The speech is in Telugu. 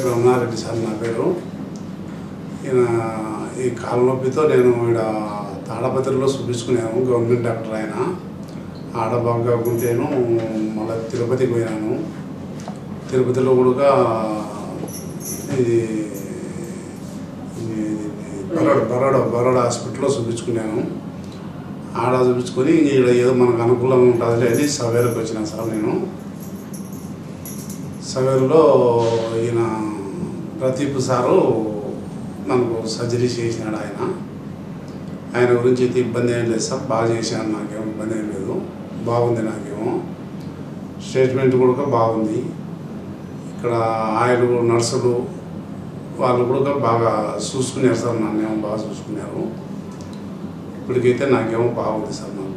బ్రహ్మారెడ్డి సార్ నా పేరు ఈయన ఈ కాళ్ళ నొప్పితో నేను ఇక్కడ తాడపత్రిలో చూపించుకున్నాను గవర్నమెంట్ డాక్టర్ ఆయన ఆడ బాగా కాకుంటేను మళ్ళీ తిరుపతికి పోయినాను తిరుపతిలో కూడా ఇది ఇది బరోడా బరోడా బరోడా హాస్పిటల్లో చూపించుకున్నాను ఆడ చూపించుకొని ఇక్కడ ఏదో మనకు అనుకూలంగా ఉంటుంది అని సవేరకు వచ్చిన సార్ నేను సవేరులో ఈయన ప్రదీప్ సారు మనకు సర్జరీ చేసినాడు ఆయన ఆయన గురించి అయితే ఇబ్బంది ఏం లేదు సార్ బాగా చేశాను నాకేమో ఇబ్బంది ఏం లేదు బాగుంది నాకేమో స్టేట్మెంట్ కూడా బాగుంది ఇక్కడ ఆయన నర్సులు వాళ్ళు కూడా బాగా చూసుకున్నారు సార్ నన్నేమో బాగా చూసుకున్నారు ఇప్పటికైతే నాకేమో బాగుంది సార్ నాకు